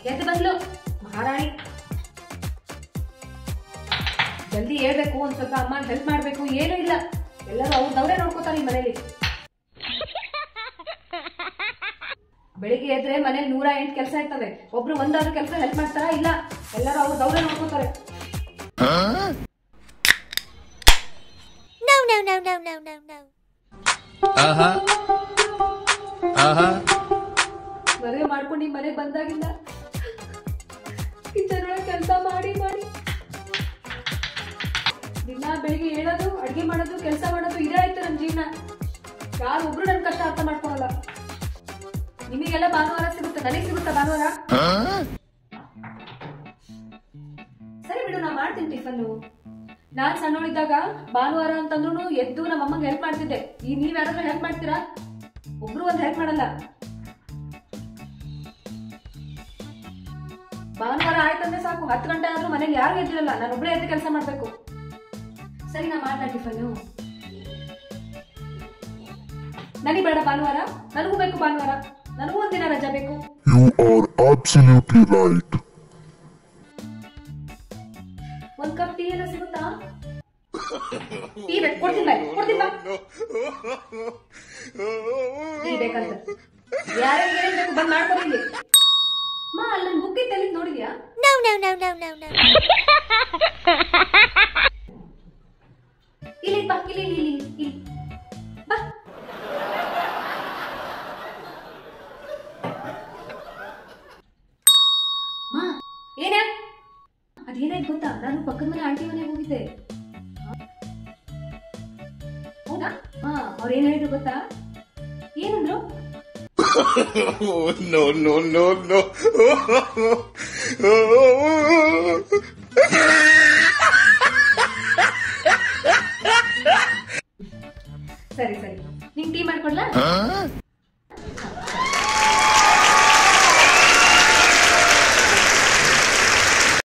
ಎದ್ದು ಬಂದ್ಲು ಮಹಾರಾಣಿ ಜಲ್ದಿ ಹೇಳ್ಬೇಕು ಒಂದ್ ಸ್ವಲ್ಪ ಅಮ್ಮ ಹೆಲ್ಪ್ ಮಾಡ್ಬೇಕು ಏನೂ ಇಲ್ಲ ಎಲ್ಲರೂ ಅವ್ರದವ್ರೇ ನೋಡ್ಕೋತಾರೆ ಈ ಮನೇಲಿ ಬೆಳಿಗ್ಗೆ ಎದ್ರೆ ಮನೇಲಿ ನೂರ ಎಂಟು ಕೆಲಸ ಇರ್ತವೆ ಒಬ್ರು ಒಂದಾದ್ರೂ ಕೆಲಸ ಹೆಲ್ಪ್ ಮಾಡ್ತಾರಾ ಇಲ್ಲ ಎಲ್ಲರೂ ಅವ್ರದವ್ರೇ ನೋಡ್ಕೋತಾರೆ No, no, no, no, no, no, no. Uh-huh. Uh-huh. ಮದುವೆ ಮಾಡ್ಕೊಂಡು ಈ ಮನೆಗೆ ಬಂದಾಗಿಂದ ಕಿಚನ್ ಒಳಗೆ ಕೆಲಸ ಮಾಡಿ ಮಾಡಿ ದಿನ ಬೆಳಿಗ್ಗೆ ಹೇಳೋದು ಅಡ್ಗೆ ಮಾಡೋದು ಕೆಲಸ ಮಾಡೋದು ಇದೇ ಆಯ್ತು ನನ್ನ ಜೀವನ ಯಾರು ಒಬ್ರು ನನ್ನ ಕಷ್ಟ ಅರ್ಥ ಮಾಡ್ಕೊಳಲ್ಲ ನಿಮಗೆಲ್ಲ ಭಾನುವಾರ ಸಿಗುತ್ತೆ ನನಗೆ ಸಿಗುತ್ತಾ ಭಾನುವಾರ ಸರಿ ಬಿಡು ನಾ ಮಾಡ್ತೀನಿ ಟಿಫನ್ನು ನಾನ್ ಸಣ್ಣವಳಿದ್ದಾಗ ಭಾನುವಾರ ಅಂತಂದ್ರು ಎದ್ದು ನಮ್ಮ ಅಮ್ಮಂಗೆ ಹೆಲ್ಪ್ ಮಾಡ್ತಿದ್ದೆ ಈ ನೀವ್ ಯಾರಾದ್ರೂ ಹೆಲ್ಪ್ ಮಾಡ್ತೀರಾ ಒಬ್ರು ಒಂದ್ ಹೆಲ್ಪ್ ಮಾಡಲ್ಲ ಭಾನುವಾರ ಆಯ್ತಂದ್ರೆ ಸಾಕು ಹತ್ತು ಗಂಟೆ ಆದ್ರೂ ಮನೇಲಿ ಯಾರು ಎದ್ದಿರಲ್ಲ ನಾನು ಒಬ್ಬಳೇ ಎದ್ದು ಕೆಲಸ ಮಾಡ್ಬೇಕು ಸರಿ ನಾ ಮಾಡ್ಲಾ ಟಿಫನ್ನು ನನಗೆ ಬೇಡ ಭಾನುವಾರ ನನಗೂ ಬೇಕು ಭಾನುವಾರ ನನಗೂ ಒಂದಿನ ರಜಾ ಬೇಕು You are absolutely right. ಒಂದ್ ಕಪ್ ಟೀ ಎಲ್ಲ ಸಿಗುತ್ತಾ ಟೀ ಬೇಕು ಕೊಡ್ತೀನಿ ಬಾಯ್ ಕೊಡ್ತೀನಿ ಬಾ ಟೀ ಬೇಕಂತ ಯಾರ್ಯಾರು ಏನ್ ಬೇಕು ಬಂದ್ ಮಾಡ್ಕೊಡಿ ಇಲ್ಲಿ ಮಾ ಅಲ್ಲಿ ನನ್ ಬುಕ್ ಇತ್ತು ನೋಡಿದ್ಯಾ No, no, no, no, no, no. ಇಲ್ಲಿ ಬಾ ಇಲ್ಲಿ ಇಲ್ಲಿ ಇಲ್ಲಿ ಇಲ್ಲಿ ಬಾ ಮಾ ಏನೇ ಅದೇನಾಯ್ತು ಗೊತ್ತಾ ನಾನು ಪಕ್ಕದ ಮನೆ ಆಂಟಿ ಮನೆಗೆ ಹೋಗಿದ್ದೆ ಹೌದಾ ಹಾ ಅವ್ರು ಏನ್ ಹೇಳಿದ್ರು ಗೊತ್ತಾ ಏನಂದ್ರು Oh, no, no, no, no. ಸರಿ ಸರಿ ನಿಂಗೆ ಟೀ ಮಾಡ್ಕೊಡ್ಲಾ